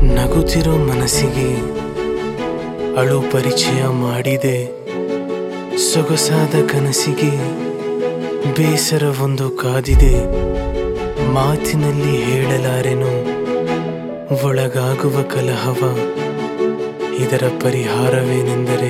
ನಗುತ್ತಿರೋ ಮನಸ್ಸಿಗೆ ಅಳು ಪರಿಚಯ ಮಾಡಿದೆ ಸೊಗಸಾದ ಕನಸಿಗೆ ಬೇಸರವೊಂದು ಕಾದಿದೆ ಮಾತಿನಲ್ಲಿ ಹೇಳಲಾರೆನು ಒಳಗಾಗುವ ಕಲಹವ ಇದರ ಪರಿಹಾರವೇನೆಂದರೆ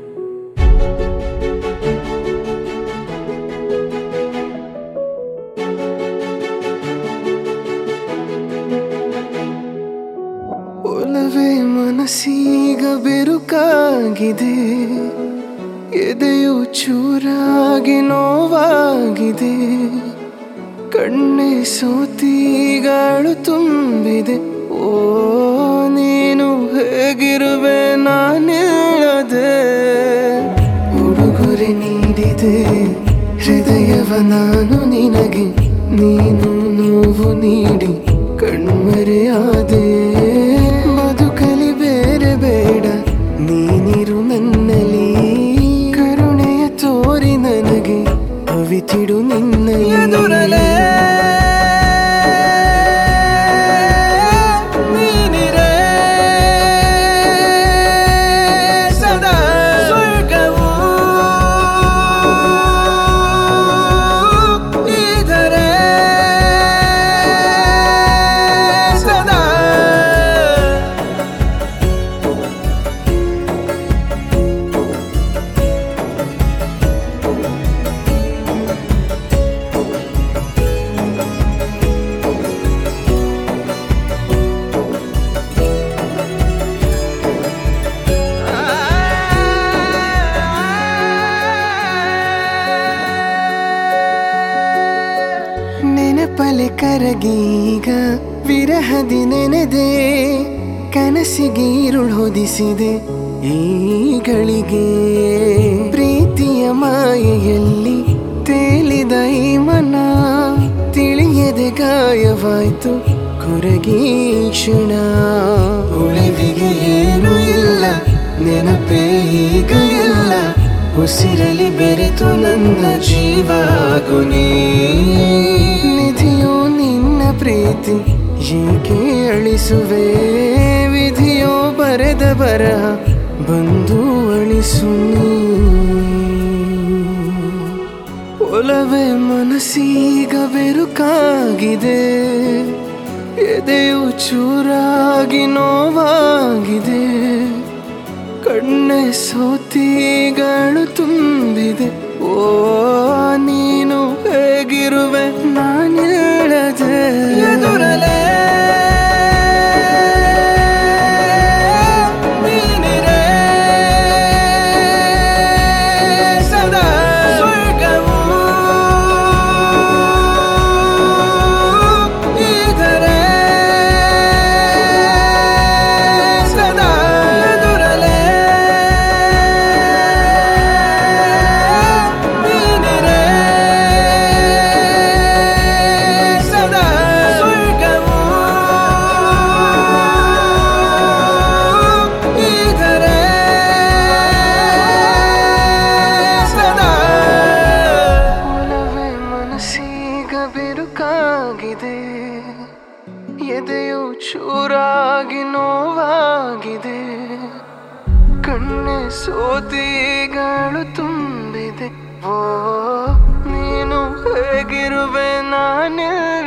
ಒಲವೇ ಮನಸ್ಸೀಗ ಬೆರುಕಾಗಿದೆ ಎದೆಯು ಚೂರಾಗಿ ನೋವಾಗಿದೆ ಕಣ್ಣೆ ಸೋತಿಗಾಳು ತುಂಬಿದೆ ಓ ನೀನು ಹೇಗಿರುವೆ ನಾನಿಲ್ಲದೆ ಉಡುಗೊರೆ ನೀಡಿದೆ ಹೃದಯವ ನಾನು ನಿನಗೆ ನೀನು ನೋವು ನೀಡಿ ಕಣ್ಮರೆಯಾದೆ ಬದುಕಲಿ ಬೇರೆ ಬೇಡ ನೀನಿರು ನನ್ನಲ್ಲಿ ಕರುಣೆಯ ತೋರಿ ನನಗೆ ಅವಿತಿಡು ನಿನ್ನ ನೀನಿರೇ ಸದಾ ಸ್ವರ್ಗವು ಇದರೆ ಸದಾ ನೆನಪಲೆ ಕರಗೀಗ ವಿರಹದಿ ನೆನೆದೆ ಕನಸಿಗೆ ഇരുಳು ಹೊದಿಸಿದೆ ಈಗಳಿಗೆ ಪ್ರೀತಿಯ ಮಾಯೆಯಲ್ಲಿ ತೇಲಿದ ಈ ಮನ ತಿಳಿಯದೆ ಗಾಯವಾಯ್ತು ಕೊರಗಿ ಕ್ಷಣ ಉಳಿವಿಗೆ ಏನು ಇಲ್ಲ ನೆನಪೇ ಈಗ ಇಲ್ಲ ಉಸಿರಲಿ ಬೆರೆತು ನನ್ನ ಜೀವಾಗುನಿ ನಿಧಿಯೋ ನಿನ್ನ ಪ್ರೀತಿ ಏಕೆ ಅಳಿಸುವೆ ವಿಧಿಯೋ ಬರೆದ ಬರಹ ಬಂದು ಅಳಿಸು ನೀ. ಒಲವೇ ಮನಸ್ಸೀಗ ಬೆರುಕಾಗಿದೆ ಎದೆಯು ಚೂರಾಗಿ ನೋವಾಗಿದೆ ಕಣ್ಣೆ ಸೋತಿಗಳು ತುಂಬಿದೆ ಓ ನೀನು ಹೇಗಿರುವೆ ನಾನಿಲ್ಲದೆ ಎದುರಲೇ ನೀನಿರೇ ಸದಾ ಸ್ವರ್ಗವು ಇದರೆ ಸದಾ ಎದುರಲೇ ನೀನಿರೇ ಸದಾ ಸ್ವರ್ಗವು ಇದರೆ ಸದಾ ಒಲವೇ ಮನಸ್ಸೀಗ ಬಿರುಕಾಗಿದೆ ಎದೆಯು ಚೂರಾಗಿ ನೋವಾಗಿದೆ ಕಣ್ಣೆ ಸೋತಿಗಳು ತುಂಬಿದೆ ಓ ನೀನು ಹೇಗಿರುವೆ ನಾನಿಲ್ಲ